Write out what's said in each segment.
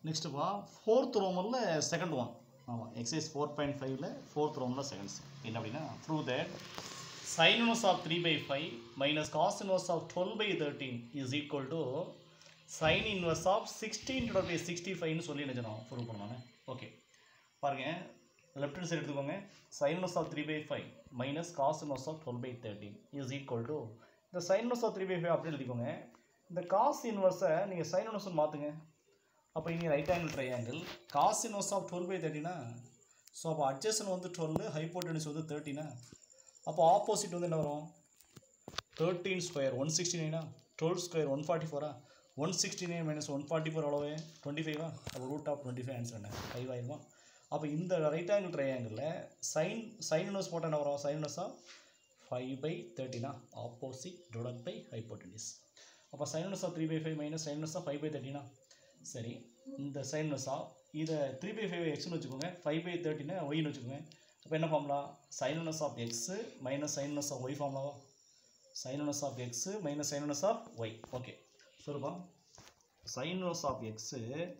next வா fourth ரோமரில் second one ஆமாம் எக்ஸசைஸ் ஃபோர் பாயிண்ட் ஃபைவ்ல ஃபோர்த் ரோமில் செகண்ட்ஸ் என்ன அப்படின்னா prove that sin inverse of 3 by 5 minus cos inverse of 12 by 13 is equal to sin inverse of 16 divided by 65 னு சொல்லி நினைச்சோம் ப்ரூவ் பண்ணணும் ஓகே பாருங்க லெஃப்ட் ஹேண்ட் சைடு எடுத்துக்கோங்க sin inverse of 3 by 5 minus cos inverse of 12 by 13 is equal to இந்த sin inverse of 3 by 5 அப்படியே எழுதிக்கோங்க இந்த cos inverse நீங்கள் sin inverse மாற்றுங்க அப்போ இனி right angle triangle cos inverse of twelve by தேர்ட்டினா ஸோ அப்போ அட்ஜஸ்டன் வந்து டுவெல் ஹைப்போட்டனிஸ் வந்து தேர்ட்டினா அப்போ ஆப்போசிட் வந்து என்ன வரும் தேர்ட்டீன் ஸ்கொயர் ஒன் சிக்ஸ்டி நைனா டுவெல் ஸ்கொயர் ஒன் ஃபார்ட்டி ஃபோரா one sixty nine minus one forty four எவ்வளவு டுவெண்ட்டி ஃபைவா அப்போ root of twenty five answer என்ன ஃபைவ் ஆயிருமா அப்போ இந்த ரைட் ஆங்கிள் ட்ரையாங்கிளில் சைன் சைன் இன்வர்ஸ் போட்டால் என்ன வரும் சைன் இன்வர்ஸா ஃபைவ் பை தேர்ட்டினா ஆப்போசிட் டிவைட் பை ஹைப்போட்டனிஸ் அப்போ sine inverse of three by five minus sine inverse of five by தேர்ட்டினா சரி இந்த சைன் இன்வர்ஸ் ஆஃப் இதை த்ரீ பை ஃபைவ் எக்ஸ்னு வச்சுக்கோங்க ஃபைவ் பை தேர்ட்டினா ஒய்னு வச்சுக்கோங்க அப்போ என்ன formula sine inverse of x minus sine inverse of y ஃபார்முலாவா sine inverse of x minus sine inverse of y okay சொல்லுப்பா sine inverse of x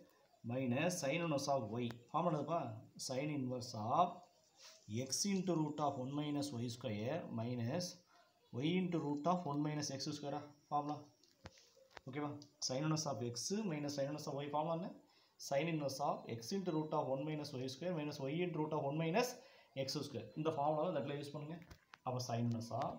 minus sine inverse of y ஃபார்முலாப்பா sine inverse of x into root of one minus y square minus y into root of one minus x ஸ்கொயரா formula ஓகேவா sign inverse of x minus sine inverse of y formula என்ன sine inverse of x into root of one minus y square minus y into root of one minus x square இந்த ஃபார்முலாவை இந்த இடத்துல use பண்ணுங்கள் அப்போ sine inverse of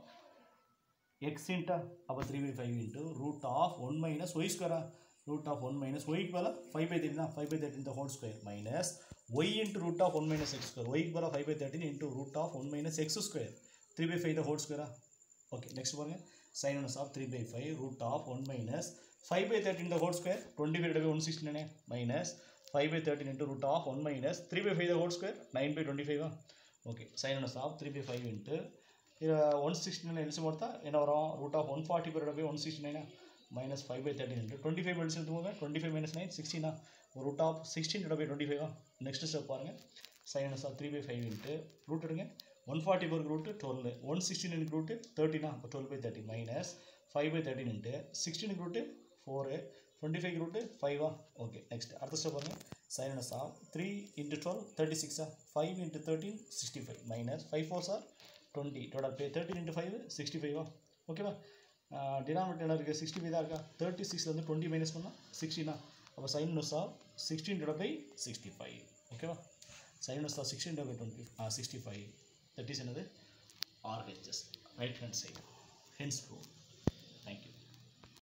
x இன்ட்டா அப்போ three by five into root of one minus y ஸ்கொயரா root of one minus ஒய்க்கு பதிலாக ஃபைவ் பை தேர்ட்டினா five by thirteen the whole square minus y into root of one minus x square ஒய்க்கு பதிலாக five by thirteen into root of one minus x square three by five the whole ஸ்கொயரா okay next பாருங்கள் sine once of three by five root of one minus five by thirteen the whole square twenty five by one sixty nine minus five by thirteen into root of one minus three by five the whole square nine by twenty ஃபைவா okay sign once of three by five into one sixty nine LC போட்டா என்ன வரும் root of one forty by by one sixty நைனா minus five by thirteen into twenty five minus எடுத்துக்கோங்க twenty five minus nine சிக்ஸ்டினா root of sixteen by twenty ஃபைவா next step பாருங்கள் sine once of three by five into root எடுங்க one forty ஃபோருக்கு root twelve one சிக்ஸ்டீனுக்கு root தேர்ட்டினா அப்போ twelve by thirty minus five by thirteen into சிக்ஸ்டீனுக்கு root four twenty five root ஃபைவா okay next அடுத்த step பாருங்கள் sine once of three into twelve thirty சிக்ஸா five into thirteen sixty five minus five four sir twenty total by thirteen into five sixty ஃபைவா ஓகேவா denominator என்ன இருக்குது sixty five தான் இருக்கா தேர்ட்டி சிக்ஸ்லேருந்து டுவெண்ட்டி மைனஸ் பண்ணால் சிக்ஸ்டினா அப்போ sine knows of sixteen divide by sixty five ஓகேவா sine knows of sixteen divide by twenty sixty five that is என்னது RHS right hand side hence prove